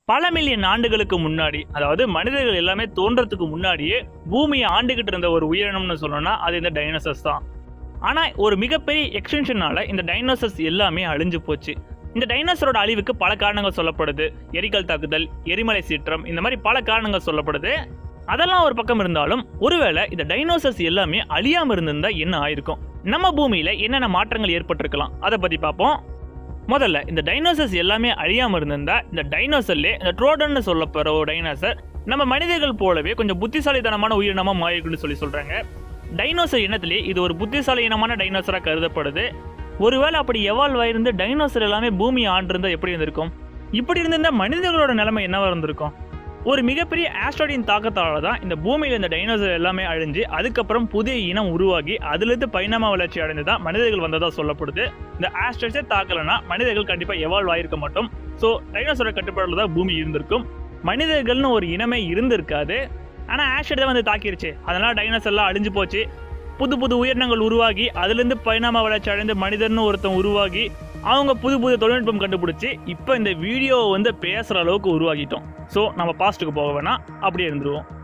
பல மில்லியன் ஆண்டுகளுக்கு முன்னாடி அதாவது மனிதர்கள் எல்லாமே தோன்றதுக்கு முன்னாடியே பூமியை ஆண்டுகிட்டு இருந்த ஒரு உயிரினம்னு சொல்லணும்னா அது இந்த டைனோசர்ஸ் தான் ஆனால் ஒரு மிகப்பெரிய எக்ஸ்டென்ஷனால இந்த டைனோசர்ஸ் எல்லாமே அழிஞ்சு போச்சு இந்த டைனோசரோட அழிவுக்கு பல காரணங்கள் சொல்லப்படுது எரிக்கல் தாக்குதல் எரிமலை சீற்றம் இந்த மாதிரி பல காரணங்கள் சொல்லப்படுது அதெல்லாம் ஒரு பக்கம் இருந்தாலும் ஒருவேளை இந்த டைனோசர்ஸ் எல்லாமே அழியாம இருந்திருந்தா என்ன ஆயிருக்கும் நம்ம பூமியில என்னென்ன மாற்றங்கள் ஏற்பட்டிருக்கலாம் அதை பத்தி பார்ப்போம் முதல்ல இந்த டைனோசர்ஸ் எல்லாமே அழியாம இருந்திருந்தா இந்த டைனோசர்லே இந்த ட்ரோடன்னு சொல்லப்படுற ஒரு டைனோசர் நம்ம மனிதர்கள் போலவே கொஞ்சம் புத்திசாலித்தனமான உயிரினமா மாறிருக்குன்னு சொல்லி சொல்றாங்க டைனோசர் இனத்திலே இது ஒரு புத்திசாலி இனமான டைனோசரா கருதப்படுது ஒருவேளை அப்படி எவால்வ் ஆயிருந்து டைனோசர் எல்லாமே பூமியை ஆண்டிருந்தா எப்படி இருந்திருக்கும் இப்படி இருந்திருந்தா மனிதர்களோட நிலைமை என்னவா இருந்திருக்கும் ஒரு மிகப்பெரிய ஆஸ்ட்ராய்டின் தாக்கத்தால தான் இந்த பூமியில் இந்த டைனோசர் எல்லாமே அழிஞ்சு அதுக்கப்புறம் புதிய இனம் உருவாகி அதுலேருந்து பரிணாம வளர்ச்சி அடைந்து தான் மனிதர்கள் வந்ததா சொல்லப்படுது இந்த ஆஸ்ட்ராய்ட்ஸே தாக்கலைன்னா மனிதர்கள் கண்டிப்பாக எவால்வ் ஆயிருக்க மாட்டோம் ஸோ டைனோசரோட கட்டுப்பாடில் தான் பூமி இருந்திருக்கும் மனிதர்கள்னு ஒரு இனமே இருந்திருக்காது ஆனால் ஆஸ்ட்ராய்டு தான் வந்து தாக்கிருச்சு அதனால டைனோசர்லாம் அழிஞ்சு போச்சு புது புது உயிரினங்கள் உருவாகி அதுலேருந்து பரிணாம வளர்ச்சி அடைந்து மனிதர்னு ஒருத்தன் உருவாகி அவங்க புது புது தொழில்நுட்பம் கண்டுபிடிச்சி இப்போ இந்த வீடியோவை வந்து பேசுகிற அளவுக்கு உருவாக்கிட்டோம் ஸோ நம்ம பாஸ்ட்டுக்கு போக வேணாம் அப்படியே இருந்துருவோம்